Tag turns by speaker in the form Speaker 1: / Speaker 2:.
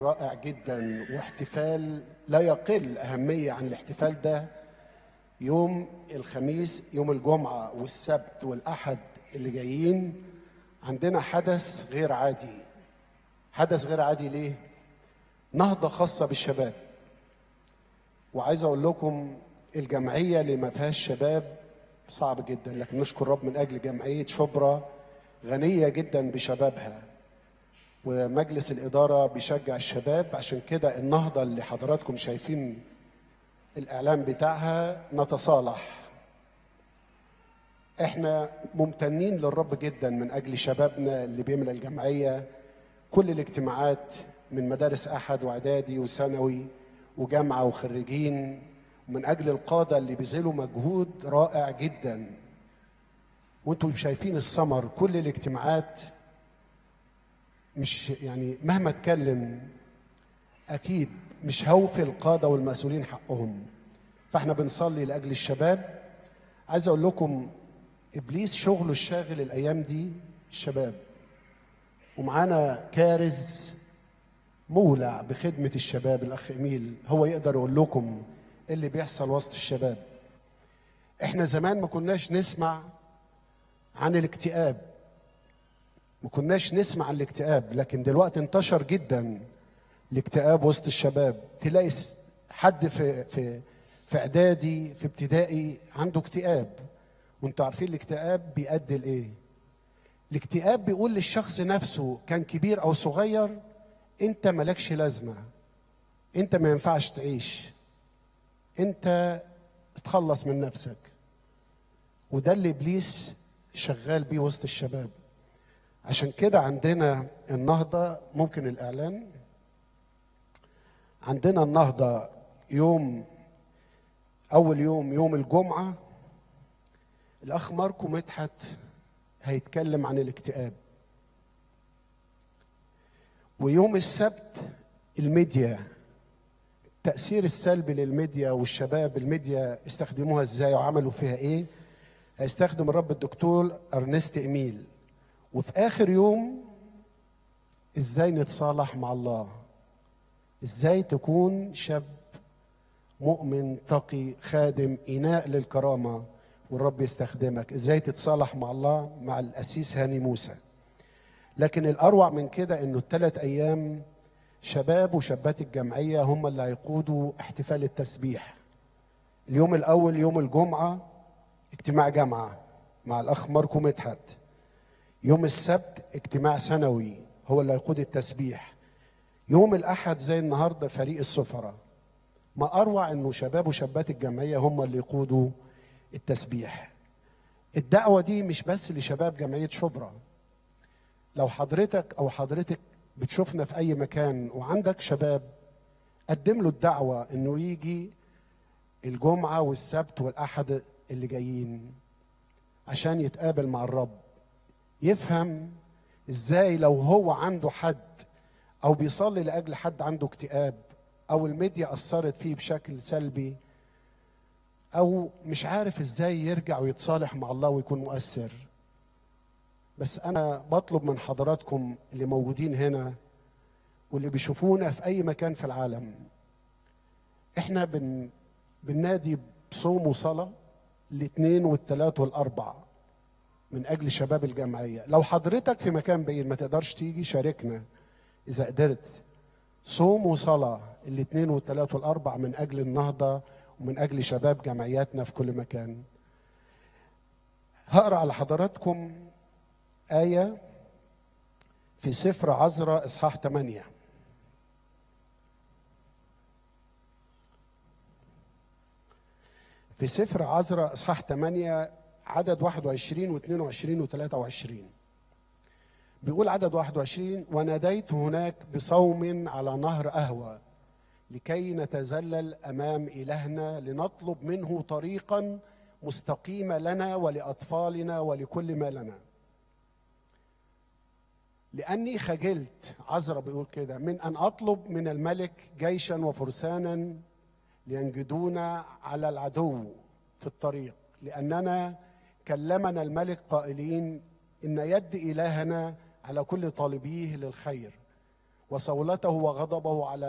Speaker 1: رائع جدا واحتفال لا يقل أهمية عن الاحتفال ده يوم الخميس يوم الجمعة والسبت والأحد اللي جايين عندنا حدث غير عادي حدث غير عادي ليه؟ نهضة خاصة بالشباب وعايز أقول لكم الجمعية اللي ما فيهاش شباب صعب جدا لكن نشكر رب من أجل جمعية شبرا غنية جدا بشبابها ومجلس الإدارة بيشجع الشباب عشان كده النهضة اللي حضراتكم شايفين الإعلان بتاعها نتصالح احنا ممتنين للرب جدا من أجل شبابنا اللي بيملى الجمعية كل الاجتماعات من مدارس أحد وإعدادي وثانوي وجامعة وخريجين ومن أجل القادة اللي بيذلوا مجهود رائع جدا وانتم شايفين الثمر كل الاجتماعات مش يعني مهما اتكلم اكيد مش هوفي القاده والمسؤولين حقهم فاحنا بنصلي لاجل الشباب عايز اقول لكم ابليس شغله الشاغل الايام دي الشباب ومعانا كارز مولع بخدمه الشباب الاخ اميل هو يقدر يقول لكم إيه اللي بيحصل وسط الشباب احنا زمان ما كناش نسمع عن الاكتئاب ما كناش نسمع عن الاكتئاب لكن دلوقتي انتشر جدا الاكتئاب وسط الشباب تلاقي س- حد في في في اعدادي في ابتدائي عنده اكتئاب وانتوا عارفين الاكتئاب بيؤدي لايه الاكتئاب بيقول للشخص نفسه كان كبير او صغير انت مالكش لازمه انت ما ينفعش تعيش انت تخلص من نفسك وده اللي ابليس شغال بيه وسط الشباب عشان كده عندنا النهضة ممكن الإعلان عندنا النهضة يوم أول يوم يوم الجمعة الأخ ماركو مدحت هيتكلم عن الاكتئاب ويوم السبت الميديا التأثير السلبي للميديا والشباب الميديا استخدموها ازاي وعملوا فيها ايه هيستخدم الرب الدكتور ارنست ايميل وفي اخر يوم ازاي نتصالح مع الله ازاي تكون شاب مؤمن تقي خادم اناء للكرامه والرب يستخدمك ازاي تتصالح مع الله مع الاسيس هاني موسى لكن الاروع من كده انه الثلاث ايام شباب وشابات الجمعيه هم اللي هيقودوا احتفال التسبيح اليوم الاول يوم الجمعه اجتماع جامعه مع الاخ ماركو مدحت يوم السبت اجتماع سنوي هو اللي هيقود التسبيح يوم الاحد زي النهارده فريق السفراء ما اروع انه شباب وشابات الجمعيه هم اللي يقودوا التسبيح الدعوه دي مش بس لشباب جمعيه شبرا لو حضرتك او حضرتك بتشوفنا في اي مكان وعندك شباب قدم له الدعوه انه يجي الجمعه والسبت والاحد اللي جايين عشان يتقابل مع الرب يفهم ازاي لو هو عنده حد او بيصلي لاجل حد عنده اكتئاب او الميديا اثرت فيه بشكل سلبي او مش عارف ازاي يرجع ويتصالح مع الله ويكون مؤثر بس انا بطلب من حضراتكم اللي موجودين هنا واللي بيشوفونا في اي مكان في العالم احنا بن بننادي بصوم وصلاه الاثنين والثلاث والاربع من اجل شباب الجمعيه لو حضرتك في مكان بعيد ما تقدرش تيجي شاركنا اذا قدرت صوم وصلاه الاثنين والثلاث والاربع من اجل النهضه ومن اجل شباب جمعياتنا في كل مكان هقرا على حضراتكم ايه في سفر عزرا اصحاح 8 في سفر عزرا اصحاح 8 عدد 21 و22 و23 بيقول عدد 21 وناديت هناك بصوم على نهر أهوى لكي نتذلل أمام إلهنا لنطلب منه طريقا مستقيمة لنا ولأطفالنا ولكل ما لنا لأني خجلت عزرا بيقول كده من أن أطلب من الملك جيشا وفرسانا لينجدونا على العدو في الطريق لأننا كلمنا الملك قائلين إن يد إلهنا على كل طالبيه للخير وصولته وغضبه على